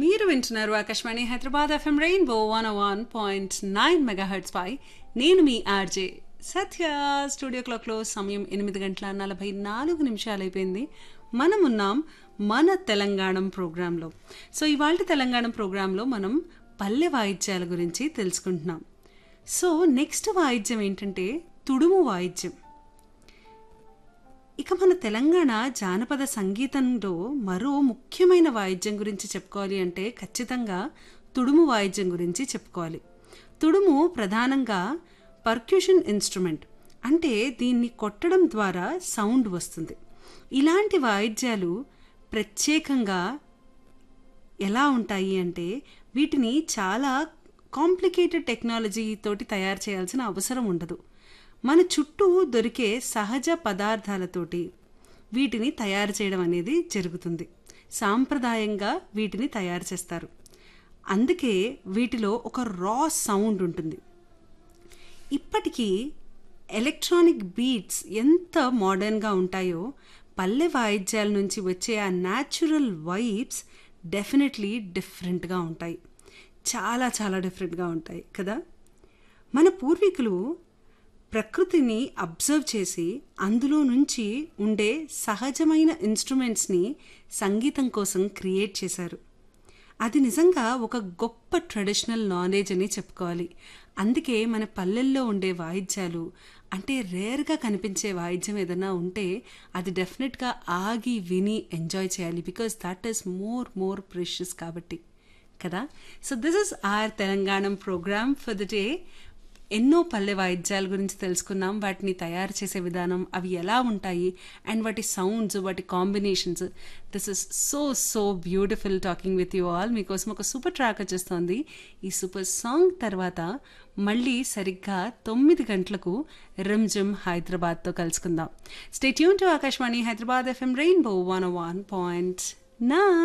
మీరు వింటున్నారు Akashvani Hyderabad FM Rainbow one one point nine megahertz పై నేను మీ ఆర్జే సత్య స్టూడియో క్లాక్లో సమయం ఎనిమిది గంటల నలభై నాలుగు నిమిషాలు అయిపోయింది మనం ఉన్నాం మన తెలంగాణ ప్రోగ్రాంలో సో ఇవాళ తెలంగాణ ప్రోగ్రాంలో మనం పల్లె వాయిద్యాల గురించి తెలుసుకుంటున్నాం సో నెక్స్ట్ వాయిద్యం ఏంటంటే తుడుము వాయిద్యం ఇక మన తెలంగాణ జానపద సంగీతంలో మరో ముఖ్యమైన వాయిద్యం గురించి చెప్పుకోవాలి అంటే ఖచ్చితంగా తుడుము వాయిద్యం గురించి చెప్పుకోవాలి తుడుము ప్రధానంగా పర్క్యూషన్ ఇన్స్ట్రుమెంట్ అంటే దీన్ని కొట్టడం ద్వారా సౌండ్ వస్తుంది ఇలాంటి వాయిద్యాలు ప్రత్యేకంగా ఎలా ఉంటాయి అంటే వీటిని చాలా కాంప్లికేటెడ్ టెక్నాలజీ తోటి తయారు చేయాల్సిన అవసరం ఉండదు మన చుట్టూ దొరికే సహజ పదార్థాలతోటి వీటిని తయారు చేయడం అనేది జరుగుతుంది సాంప్రదాయంగా వీటిని తయారు చేస్తారు అందుకే వీటిలో ఒక రా సౌండ్ ఉంటుంది ఇప్పటికీ ఎలక్ట్రానిక్ బీట్స్ ఎంత మోడర్న్గా ఉంటాయో పల్లె వాయిద్యాల నుంచి వచ్చే ఆ న్యాచురల్ వైబ్స్ డెఫినెట్లీ డిఫరెంట్గా ఉంటాయి చాలా చాలా డిఫరెంట్గా ఉంటాయి కదా మన పూర్వీకులు ప్రకృతిని అబ్జర్వ్ చేసి అందులో నుంచి ఉండే సహజమైన ఇన్స్ట్రుమెంట్స్ని సంగీతం కోసం క్రియేట్ చేశారు అది నిజంగా ఒక గొప్ప ట్రెడిషనల్ నాలెడ్జ్ అని చెప్పుకోవాలి అందుకే మన పల్లెల్లో ఉండే వాయిద్యాలు అంటే రేర్గా కనిపించే వాయిద్యం ఏదైనా ఉంటే అది డెఫినెట్గా ఆగి విని ఎంజాయ్ చేయాలి because that is more more precious కాబట్టి కదా so this is our Telangana program for the day ఎన్నో పల్లె వాయిద్యాల గురించి తెలుసుకున్నాం వాటిని తయారు చేసే విధానం అవి ఎలా ఉంటాయి అండ్ వాటి సౌండ్స్ వాటి combinations this is so so beautiful talking with you all మీకోసం ఒక సూపర్ ట్రాక్ వచ్చేస్తుంది ఈ సూపర్ సాంగ్ తర్వాత మళ్ళీ సరిగ్గా తొమ్మిది గంటలకు రిమ్జిమ్ హైదరాబాద్తో కలుసుకుందాం stay tuned to Akashvani Hyderabad FM Rainbow one one point నా